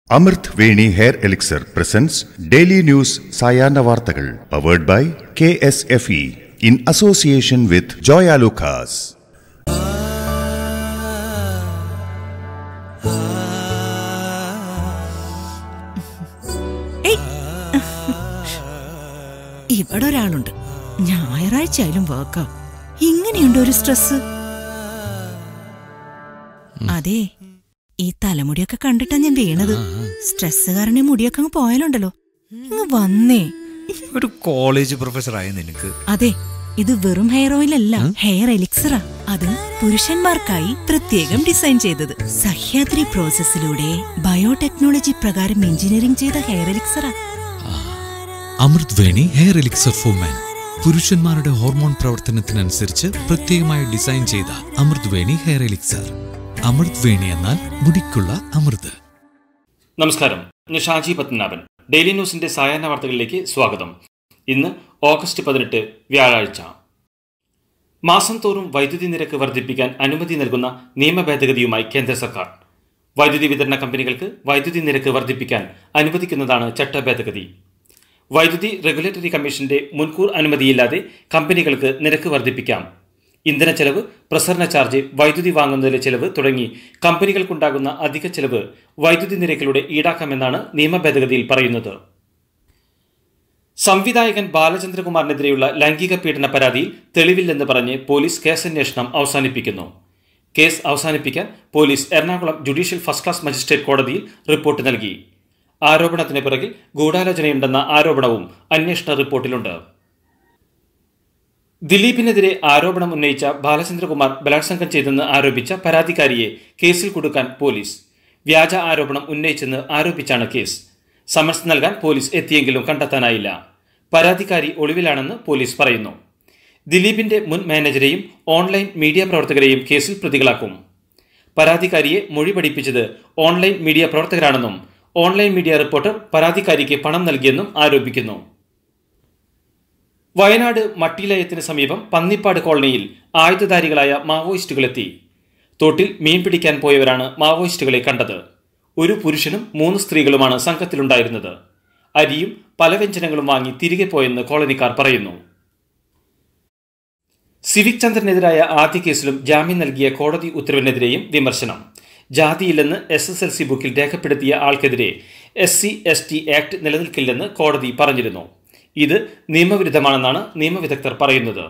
അമൃത് Veni hair elixir presents daily news സായാഹ്ന വാർത്തകൾ powered by K S F E in association with Joyalukkas ഏയ്. ഇവിടെ ഒരാളുണ്ട് ഞായറാഴ്ച ആയാലും വർക്കാ ഇങ്ങനെയുണ്ട് ഒരു സ്ട്രെസ് അതെ ഈ തലമുടിയൊക്കെ കണ്ടിട്ടാ ഞാൻ വീണത് സ്ട്രെസ് കാരണം ഈ മുടിയൊക്കെ അങ്ങ് പോയാലുണ്ടല്ലോ ഇങ്ങ് വന്നേ ഒരു കോളേജ് പ്രൊഫസറായ നിനക്ക് അതെ ഇത് വെറും ഹെയർ ഓയിൽ അല്ല ഹെയർ എലിക്സറാ അത് പുരുഷന്മാർക്കായി പ്രത്യേകം ഡിസൈൻ ചെയ്തത് സഹ്യാദ്രി പ്രോസസ്സിലൂടെ ബയോടെക്നോളജി പ്രകാരം എഞ്ചിനീയറിംഗ് ചെയ്ത ഹെയർ എലിക്സറാ Amrut Veni hair elixir for men പുരുഷന്മാരുടെ ഹോർമോൺ പ്രവർത്തനത്തിനനുസരിച്ച് പ്രത്യേകമായി ഡിസൈൻ ചെയ്ത അമൃത് വേണി ഹെയർ എലിക്സർ അമൃത് വേണി എന്നാൽ മുടിക്കുള്ള അമൃത് നമസ്കാരം ഞാൻ ഷാജി പത്മനാഭൻ ഡെയിലി ന്യൂസിന്റെ സായാഹ്ന വാർത്തകളിലേക്ക് സ്വാഗതം ഇന്ന് ഓഗസ്റ്റ് പതിനെട്ട് വ്യാഴാഴ്ച മാസം തോറും വൈദ്യുതി നിരക്ക് വർദ്ധിപ്പിക്കാൻ അനുമതി നൽകുന്ന നിയമ ഭേദഗതിയുമായി കേന്ദ്ര സർക്കാർ വൈദ്യുതി വിതരണ കമ്പനികൾക്ക് വൈദ്യുതി നിരക്ക് വർദ്ധിപ്പിക്കാൻ അനുവദിക്കുന്നതാണ് ചട്ട ഭേദഗതി വൈദ്യുതി റെഗുലേറ്ററി കമ്മീഷന്റെ മുൻകൂർ അനുമതിയില്ലാതെ കമ്പനികൾക്ക് നിരക്ക് വർദ്ധിപ്പിക്കാം ഇന്ധന ചെലവ് പ്രസരണ ചാർജ് വൈദ്യുതി വാങ്ങുന്നതിലെ ചെലവ് തുടങ്ങി കമ്പനികൾക്കുണ്ടാകുന്ന അധിക ചെലവ് വൈദ്യുതി നിരക്കിലൂടെ ഈടാക്കാമെന്നാണ് നിയമ ഭേദഗതിയിൽ പറയുന്നത് സംവിധായകൻ ബാലചന്ദ്രകുമാറിനെതിരെയുള്ള ലൈംഗിക പീഡന പരാതിയിൽ തെളിവില്ലെന്ന് പറഞ്ഞ് പോലീസ് കേസന്വേഷണം അവസാനിപ്പിക്കുന്നു കേസ് അവസാനിപ്പിക്കാൻ police Ernakulam judicial first class magistrate കോടതിയിൽ റിപ്പോർട്ട് നൽകി ആരോപണത്തിന് പിറകിൽ ഗൂഢാലോചനയുണ്ടെന്ന ആരോപണവും അന്വേഷണ റിപ്പോർട്ടിലുണ്ട് ദിലീപിനെതിരെ ആരോപണം ഉന്നയിച്ച ബാലചന്ദ്രകുമാർ ബലാത്സംഗം ചെയ്തെന്ന് ആരോപിച്ച പരാതിക്കാരിയെ കേസിൽ കൊടുക്കാൻ പോലീസ് വ്യാജ ആരോപണം ഉന്നയിച്ചെന്ന് ആരോപിച്ചാണ് കേസ് സമൻസ് നൽകാൻ പോലീസ് എത്തിയെങ്കിലും കണ്ടെത്താനായില്ല പരാതിക്കാരി ഒളിവിലാണെന്ന് പോലീസ് പറയുന്നു ദിലീപിന്റെ മുൻ മാനേജരെയും ഓൺലൈൻ മീഡിയ പ്രവർത്തകരെയും കേസിൽ പ്രതികളാക്കും പരാതിക്കാരിയെ മൊഴി പഠിപ്പിച്ചത് ഓൺലൈൻ മീഡിയ പ്രവർത്തകരാണെന്നും ഓൺലൈൻ മീഡിയ റിപ്പോർട്ടർ പരാതിക്കാരിക്ക് പണം നൽകിയെന്നും ആരോപിക്കുന്നു വയനാട് മട്ടിലയത്തിന് സമീപം പന്നിപ്പാട് കോളനിയിൽ ആയുധധാരികളായ മാവോയിസ്റ്റുകളെത്തി തോട്ടിൽ മീൻ പിടിക്കാൻ പോയവരാണ് മാവോയിസ്റ്റുകളെ കണ്ടത് ഒരു പുരുഷനും മൂന്ന് സ്ത്രീകളുമാണ് സംഘത്തിലുണ്ടായിരുന്നത് അരിയും പലവ്യഞ്ജനങ്ങളും വാങ്ങി തിരികെ പോയെന്ന് കോളനിക്കാർ പറയുന്നു സിവിക് ചന്ദ്രനെതിരായ ആദ്യ കേസിലും ജാമ്യം നൽകിയ കോടതി ഉത്തരവിനെതിരെയും വിമർശനം ജാതിയില്ലെന്ന് എസ് എസ് എൽ സി ബുക്കിൽ രേഖപ്പെടുത്തിയ ആൾക്കെതിരെ S C S T act നിലനിൽക്കില്ലെന്ന് കോടതി പറഞ്ഞിരുന്നു ഇത് നിയമവിരുദ്ധമാണെന്നാണ് നിയമവിദഗ്ധർ പറയുന്നത്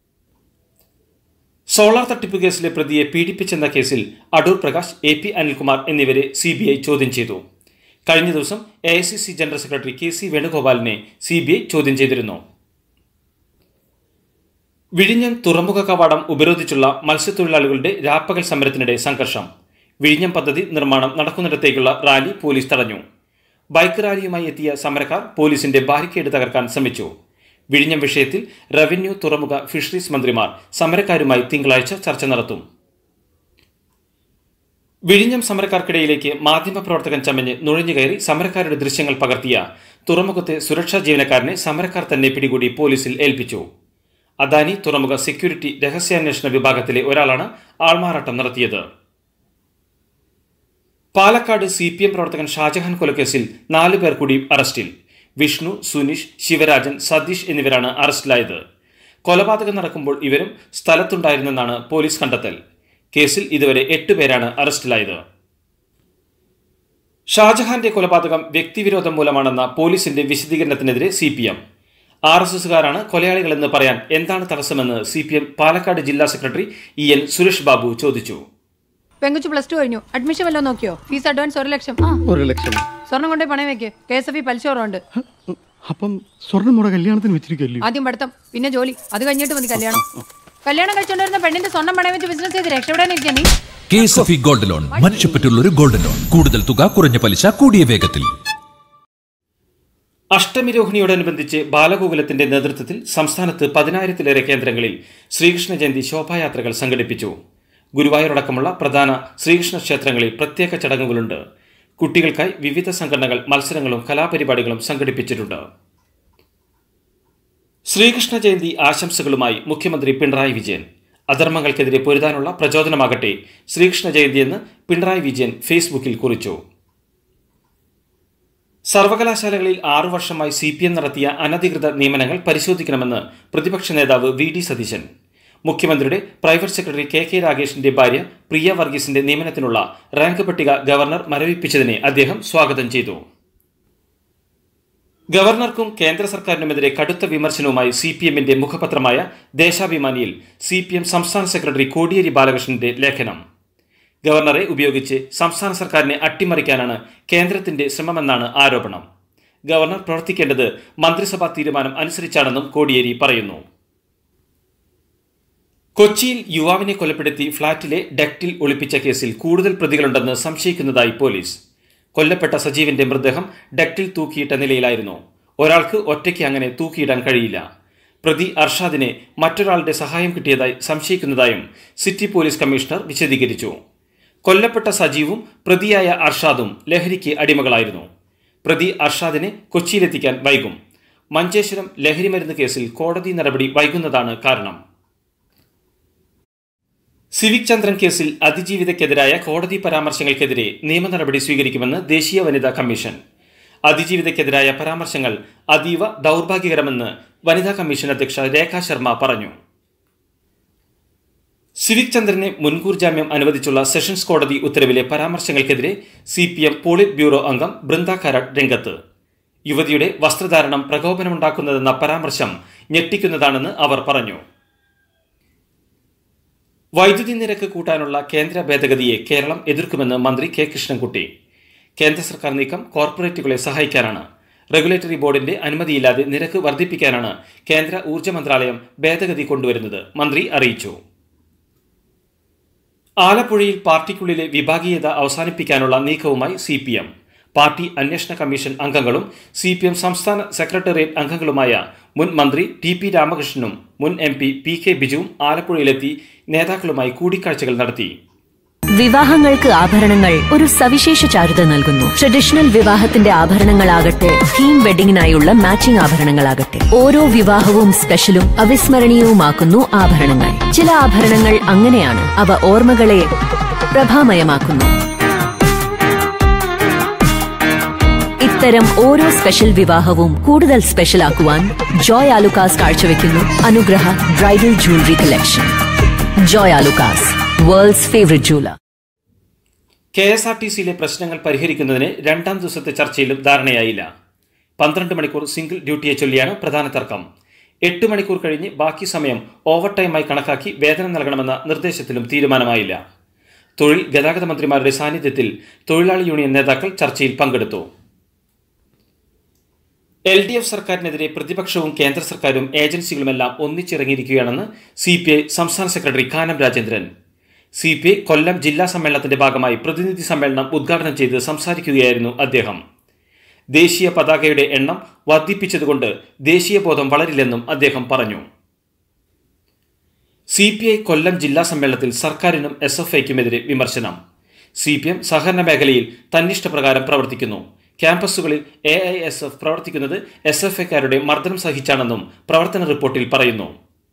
സോളാർ തട്ടിപ്പ് കേസിലെ പ്രതിയെ പീഡിപ്പിച്ചെന്ന കേസിൽ അടൂർ പ്രകാശ് എ പി അനിൽകുമാർ എന്നിവരെ സി ബി ഐ ചോദ്യം ചെയ്തു കഴിഞ്ഞ ദിവസം A I C C general secretary K C വേണുഗോപാലിനെ സി ബി ഐ ചോദ്യം ചെയ്തിരുന്നു വിഴിഞ്ഞം തുറമുഖ കവാടം ഉപരോധിച്ചുള്ള മത്സ്യത്തൊഴിലാളികളുടെ രാപ്പകൽ സമരത്തിനിടെ സംഘർഷം വിഴിഞ്ഞം പദ്ധതി നിർമ്മാണം നടക്കുന്നിടത്തേക്കുള്ള റാലി പോലീസ് തടഞ്ഞു ബൈക്ക് റാലിയുമായി എത്തിയ സമരക്കാർ പോലീസിന്റെ ബാരിക്കേഡ് തകർക്കാൻ ശ്രമിച്ചു വിഴിഞ്ഞം വിഷയത്തിൽ റവന്യൂ തുറമുഖ ഫിഷറീസ് മന്ത്രിമാർ സമരക്കാരുമായി തിങ്കളാഴ്ച ചർച്ച നടത്തും വിഴിഞ്ഞം സമരക്കാർക്കിടയിലേക്ക് മാധ്യമപ്രവർത്തകൻ ചമഞ്ഞ് നുഴഞ്ഞുകയറി സമരക്കാരുടെ ദൃശ്യങ്ങൾ പകർത്തിയ തുറമുഖത്തെ സുരക്ഷാ ജീവനക്കാരനെ സമരക്കാർ തന്നെ പിടികൂടി പോലീസിൽ ഏൽപ്പിച്ചു അദാനി തുറമുഖ സെക്യൂരിറ്റി രഹസ്യാന്വേഷണ വിഭാഗത്തിലെ ഒരാളാണ് ആൾമാറാട്ടം നടത്തിയത് പാലക്കാട് സി പി എം പ്രവർത്തകൻ ഷാജഹാൻ കൊലക്കേസിൽ നാലു പേർ കൂടി അറസ്റ്റിൽ വിഷ്ണു സുനീഷ് ശിവരാജൻ സതീഷ് എന്നിവരാണ് അറസ്റ്റിലായത് കൊലപാതകം നടക്കുമ്പോൾ ഇവരും സ്ഥലത്തുണ്ടായിരുന്നെന്നാണ് പോലീസ് കണ്ടെത്തൽ കേസിൽ ഇതുവരെ എട്ട് പേരാണ് അറസ്റ്റിലായത് ഷാജഹാന്റെ കൊലപാതകം വ്യക്തിവിരോധം മൂലമാണെന്ന പോലീസിന്റെ വിശദീകരണത്തിനെതിരെ C P M R S എസുകാരാണ് കൊലയാളികളെന്ന് പറയാൻ എന്താണ് തടസ്സമെന്ന് സി പി എം പാലക്കാട് ജില്ലാ സെക്രട്ടറി ഇ എൻ സുരേഷ് ബാബു ചോദിച്ചു പെങ്കുച്ചു പ്ലസ് ടു കഴിഞ്ഞു അഡ്മിഷൻ വല്ലതും നോക്കിയോ ഫീസ് അഡ്വാൻസ് ഒരു ലക്ഷം ആ ഒരു ലക്ഷം സ്വർണം കൊണ്ടേ പണയം വെക്ക് കെ എസ് എഫ് ഇ പലിശ കുറവുണ്ട് അപ്പം സ്വർണ്ണം മുട കല്യാണത്തിന് വെച്ചിരിക്കല്ലേ ആദ്യം പഠിത്തം പിന്നെ ജോലി അത് കഴിഞ്ഞിട്ട് മതി കല്യാണം കല്യാണം കഴിച്ചുകൊണ്ടിരുന്ന പെണ്ണിന്റെ സ്വർണ്ണം പണയം വെച്ച് ബിസിനസ് ചെയ്ത് രക്ഷപ്പെടാനിരിക്കാൻ നീ K S F E gold loan മനുഷ്യപ്പറ്റുള്ള ഒരു ഗോൾഡ് ലോൺ കൂടുതൽ തുക കുറഞ്ഞ പലിശ കൂടിയ വേഗത്തിൽ അഷ്ടമിരോഹിണിയോടനുബന്ധിച്ച് ബാലഗോകുലത്തിന്റെ നേതൃത്വത്തിൽ സംസ്ഥാനത്ത് പതിനായിരത്തിലേറെ കേന്ദ്രങ്ങളിൽ ശ്രീകൃഷ്ണ ജയന്തി ശോഭായാത്രകൾ സംഘടിപ്പിച്ചു ഗുരുവായൂരടക്കമുള്ള പ്രധാന ശ്രീകൃഷ്ണ ക്ഷേത്രങ്ങളിൽ പ്രത്യേക ചടങ്ങുകളുണ്ട് കുട്ടികൾക്കായി വിവിധ സംഘടനകൾ മത്സരങ്ങളും കലാപരിപാടികളും സംഘടിപ്പിച്ചിട്ടുണ്ട് ശ്രീകൃഷ്ണ ജയന്തി ആശംസകളുമായി മുഖ്യമന്ത്രി പിണറായി വിജയൻ അധർമ്മങ്ങൾക്കെതിരെ പൊരുതാനുള്ള പ്രചോദനമാകട്ടെ ശ്രീകൃഷ്ണ ജയന്തിയെന്ന് പിണറായി വിജയൻ ഫേസ്ബുക്കിൽ കുറിച്ചു സർവകലാശാലകളിൽ ആറു വർഷമായി സി പി എം നടത്തിയ അനധികൃത നിയമനങ്ങൾ പരിശോധിക്കണമെന്ന് പ്രതിപക്ഷ നേതാവ് വി ഡി സതീശൻ മുഖ്യമന്ത്രിയുടെ പ്രൈവറ്റ് സെക്രട്ടറി കെ കെ രാഗേഷിന്റെ ഭാര്യ പ്രിയ വർഗീസിന്റെ നിയമനത്തിനുള്ള റാങ്ക് പട്ടിക ഗവർണർ മരവിപ്പിച്ചതിനെ അദ്ദേഹം സ്വാഗതം ചെയ്തു ഗവർണർക്കും കേന്ദ്ര സർക്കാരിനുമെതിരെ കടുത്ത വിമർശനവുമായി സി പി എമ്മിന്റെ മുഖപത്രമായ ദേശാഭിമാനിയിൽ സി പി എം സംസ്ഥാന സെക്രട്ടറി കോടിയേരി ബാലകൃഷ്ണന്റെ ലേഖനം ഗവർണറെ ഉപയോഗിച്ച് സംസ്ഥാന സർക്കാരിനെ അട്ടിമറിക്കാനാണ് കേന്ദ്രത്തിന്റെ ശ്രമമെന്നാണ് ആരോപണം ഗവർണർ പ്രവർത്തിക്കേണ്ടത് മന്ത്രിസഭാ തീരുമാനം അനുസരിച്ചാണെന്നും കോടിയേരി പറയുന്നു കൊച്ചിയിൽ യുവാവിനെ കൊലപ്പെടുത്തി ഫ്ളാറ്റിലെ ഡെക്റ്റിൽ ഒളിപ്പിച്ച കേസിൽ കൂടുതൽ പ്രതികളുണ്ടെന്ന് സംശയിക്കുന്നതായി പോലീസ് കൊല്ലപ്പെട്ട സജീവിന്റെ മൃതദേഹം ഡെക്റ്റിൽ തൂക്കിയിട്ട നിലയിലായിരുന്നു ഒരാൾക്ക് ഒറ്റയ്ക്ക് അങ്ങനെ തൂക്കിയിടാൻ കഴിയില്ല പ്രതി അർഷാദിനെ മറ്റൊരാളുടെ സഹായം കിട്ടിയതായി സംശയിക്കുന്നതായും സിറ്റി പോലീസ് കമ്മീഷണർ വിശദീകരിച്ചു കൊല്ലപ്പെട്ട സജീവും പ്രതിയായ അർഷാദും ലഹരിക്ക് അടിമകളായിരുന്നു പ്രതി അർഷാദിനെ കൊച്ചിയിലെത്തിക്കാൻ വൈകും മഞ്ചേശ്വരം ലഹരിമരുന്ന് കേസിൽ കോടതി നടപടി വൈകുന്നതാണ് കാരണം സിവിക് ചന്ദ്രൻ കേസിൽ അതിജീവിതയ്ക്കെതിരായ കോടതി പരാമർശങ്ങൾക്കെതിരെ നിയമ നടപടി സ്വീകരിക്കുമെന്ന് ദേശീയ വനിതാ കമ്മീഷൻ അതിജീവിതയ്ക്കെതിരായ പരാമർശങ്ങൾ അതീവ ദൗർഭാഗ്യകരമെന്ന് വനിതാ കമ്മീഷൻ അധ്യക്ഷ രേഖ ശർമ്മ പറഞ്ഞു സിവിക് ചന്ദ്രനെ മുൻകൂർ ജാമ്യം അനുവദിച്ചുള്ള സെഷൻസ് കോടതി ഉത്തരവിലെ പരാമർശങ്ങൾക്കെതിരെ C P M polit bureau അംഗം ബൃന്ദ കാരാട്ട് രംഗത്ത് യുവതിയുടെ വസ്ത്രധാരണം പ്രകോപനമുണ്ടാക്കുന്നതെന്ന പരാമർശം ഞെട്ടിക്കുന്നതാണെന്ന് അവർ പറഞ്ഞു വൈദ്യുതി നിരക്ക് കൂട്ടാനുള്ള കേന്ദ്ര ഭേദഗതിയെ കേരളം എതിർക്കുമെന്ന് മന്ത്രി കെ കൃഷ്ണൻകുട്ടി കേന്ദ്ര സർക്കാർ നീക്കം കോർപ്പറേറ്റുകളെ സഹായിക്കാനാണ് റെഗുലേറ്ററി ബോർഡിന്റെ അനുമതിയില്ലാതെ നിരക്ക് വർദ്ധിപ്പിക്കാനാണ് കേന്ദ്ര ഊർജ്ജ മന്ത്രാലയം ഭേദഗതി കൊണ്ടുവരുന്നത് മന്ത്രി അറിയിച്ചു ആലപ്പുഴയിൽ പാർട്ടിക്കുള്ളിലെ വിഭാഗീയത അവസാനിപ്പിക്കാനുള്ള നീക്കവുമായി സി പി എം പാർട്ടി അന്വേഷണ കമ്മീഷൻ അംഗങ്ങളും സി പി എം സംസ്ഥാന സെക്രട്ടേറിയറ്റ് അംഗങ്ങളുമായ മുൻ മന്ത്രി ടി പി രാമകൃഷ്ണനും മുൻ എം പി പി കെ ബിജുവും ആലപ്പുഴയിലെത്തി നേതാക്കളുമായി കൂടിക്കാഴ്ചകൾ നടത്തി വിവാഹങ്ങൾക്ക് ആഭരണങ്ങൾ ഒരു സവിശേഷ ചാരുത നൽകുന്നു ട്രഡീഷണൽ വിവാഹത്തിന്റെ ആഭരണങ്ങളാകട്ടെ തീം വെഡിങ്ങിനായുള്ള മാച്ചിംഗ് ആഭരണങ്ങളാകട്ടെ ഓരോ വിവാഹവും സ്പെഷ്യലും അവിസ്മരണീയവുമാക്കുന്നു ആഭരണങ്ങൾ ചില ആഭരണങ്ങൾ അങ്ങനെയാണ് അവ ഓർമ്മകളെ പ്രഭാമയമാക്കുന്നു ഇത്തരം ഓരോ സ്പെഷ്യൽ വിവാഹവും കൂടുതൽ സ്പെഷ്യൽ ആക്കുവാൻ ജോയ് ആലുക്കാസ് കാഴ്ചവെക്കുന്നു Anugraha bridal jewellery collection Joy Alukkas world's favourite jeweller K S R T സിയിലെ പ്രശ്നങ്ങൾ പരിഹരിക്കുന്നതിന് രണ്ടാം ദിവസത്തെ ചർച്ചയിലും ധാരണയായില്ല പന്ത്രണ്ട് മണിക്കൂർ സിംഗിൾ ഡ്യൂട്ടിയെ ചൊല്ലിയാണ് പ്രധാന തർക്കം എട്ട് മണിക്കൂർ കഴിഞ്ഞ് ബാക്കി സമയം ഓവർ ടൈമായി കണക്കാക്കി വേതനം നൽകണമെന്ന നിർദ്ദേശത്തിലും തീരുമാനമായില്ല തൊഴിൽ ഗതാഗത മന്ത്രിമാരുടെ സാന്നിധ്യത്തിൽ തൊഴിലാളി യൂണിയൻ നേതാക്കൾ ചർച്ചയിൽ പങ്കെടുത്തു എൽ ഡി എഫ് സർക്കാരിനെതിരെ പ്രതിപക്ഷവും കേന്ദ്ര സർക്കാരും ഏജൻസികളുമെല്ലാം ഒന്നിച്ചിറങ്ങിയിരിക്കുകയാണെന്ന് സി പി ഐ സംസ്ഥാന സെക്രട്ടറി Kanam Rajendran C P I Kollam ജില്ലാ സമ്മേളനത്തിന്റെ ഭാഗമായി പ്രതിനിധി സമ്മേളനം ഉദ്ഘാടനം ചെയ്ത് സംസാരിക്കുകയായിരുന്നു അദ്ദേഹം ദേശീയ പതാകയുടെ എണ്ണം വർദ്ധിപ്പിച്ചതുകൊണ്ട് ദേശീയ ബോധം വളരില്ലെന്നും അദ്ദേഹം പറഞ്ഞു സി പി ഐ കൊല്ലം ജില്ലാ സമ്മേളനത്തിൽ സർക്കാരിനും എസ് എഫ് ഐക്കുമെതിരെ വിമർശനം സി പി എം സഹകരണ മേഖലയിൽ തന്നിഷ്ടപ്രകാരം പ്രവർത്തിക്കുന്നു ക്യാമ്പസുകളിൽ എ ഐ എസ് എഫ് പ്രവർത്തിക്കുന്നത് എസ് എഫ് ഐക്കാരുടെ മർദ്ദനം സഹിച്ചാണെന്നും പ്രവർത്തന റിപ്പോർട്ടിൽ പറയുന്നു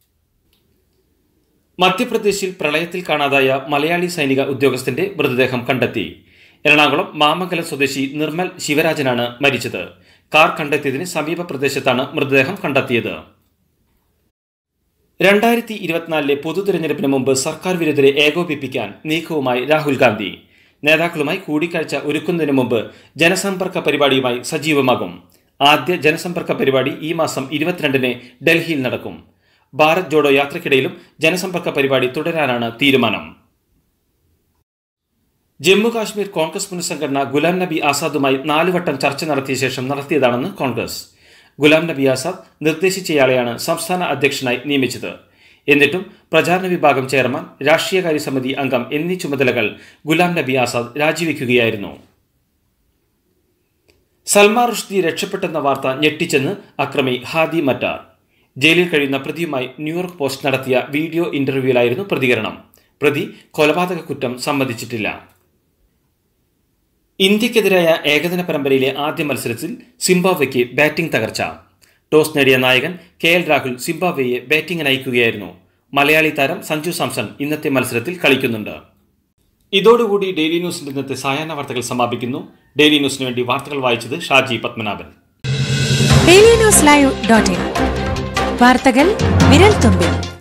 മധ്യപ്രദേശിൽ പ്രളയത്തിൽ കാണാതായ മലയാളി സൈനിക ഉദ്യോഗസ്ഥന്റെ മൃതദേഹം കണ്ടെത്തി എറണാകുളം മാമംഗലം സ്വദേശി നിർമ്മൽ ശിവരാജനാണ് മരിച്ചത് കാർ കണ്ടെത്തിയതിന് സമീപ പ്രദേശത്താണ് മൃതദേഹം കണ്ടെത്തിയത് രണ്ടായിരത്തി ഇരുപത്തിനാലിലെ പൊതു തിരഞ്ഞെടുപ്പിന് മുമ്പ് സർക്കാർ വിരുദ്ധരെ ഏകോപിപ്പിക്കാൻ നീക്കവുമായി രാഹുൽ ഗാന്ധി നേതാക്കളുമായി കൂടിക്കാഴ്ച ഒരുക്കുന്നതിന് മുമ്പ് ജനസമ്പർക്ക പരിപാടിയുമായി സജീവമാകും ആദ്യ ജനസമ്പർക്ക പരിപാടി ഈ മാസം ഇരുപത്തിരണ്ടിന് ഡൽഹിയിൽ നടക്കും ഭാരത് ജോഡോ യാത്രയ്ക്കിടയിലും ജനസമ്പർക്ക പരിപാടി തുടരാനാണ് തീരുമാനം ജമ്മു കാശ്മീർ കോൺഗ്രസ് പുനഃസംഘടന ഗുലാം നബി ആസാദുമായി നാലുവട്ടം ചർച്ച നടത്തിയ ശേഷം നടത്തിയതാണെന്ന് കോൺഗ്രസ് ഗുലാം നബി ആസാദ് നിർദ്ദേശിച്ചയാളെയാണ് സംസ്ഥാന അധ്യക്ഷനായി നിയമിച്ചത് എന്നിട്ടും പ്രചാരണ വിഭാഗം ചെയർമാൻ രാഷ്ട്രീയകാര്യ സമിതി അംഗം എന്നീ ചുമതലകൾ ഗുലാം നബി ആസാദ് രാജിവെക്കുകയായിരുന്നു സൽമാൻ റുഷ്ദി രക്ഷപ്പെട്ടെന്ന വാർത്ത ഞെട്ടിച്ചെന്ന് അക്രമി ഹാദി മറ്റാർ ജയിലിൽ കഴിയുന്ന പ്രതിയുമായി ന്യൂയോർക്ക് പോസ്റ്റ് നടത്തിയ വീഡിയോ ഇന്റർവ്യൂവിലായിരുന്നു പ്രതികരണം പ്രതി കൊലപാതക കുറ്റം സമ്മതിച്ചിട്ടില്ല ഇന്ത്യക്കെതിരായ ഏകദിന പരമ്പരയിലെ ആദ്യ മത്സരത്തിൽ സിംബാബ്വെക്ക് ബാറ്റിംഗ് തകർച്ച ടോസ് നേടിയ നായകൻ കെ എൽ രാഹുൽ സിംബാബ്വെയെ ബാറ്റിംഗിന് അയക്കുകയായിരുന്നു മലയാളി താരം സഞ്ജു സാംസൺ ഇന്നത്തെ മത്സരത്തിൽ കളിക്കുന്നുണ്ട് ഇതോടുകൂടി ഡെയിലി ന്യൂസിന്റെ ഇന്നത്തെ സായാഹ്ന വാർത്തകൾ സമാപിക്കുന്നു ഡെയിലി ന്യൂസിന് വേണ്ടി വാർത്തകൾ വായിച്ചത് Shaji Padmanabhan daily news live dot in വാർത്തകൾ വിരൽ തുമ്പിൽ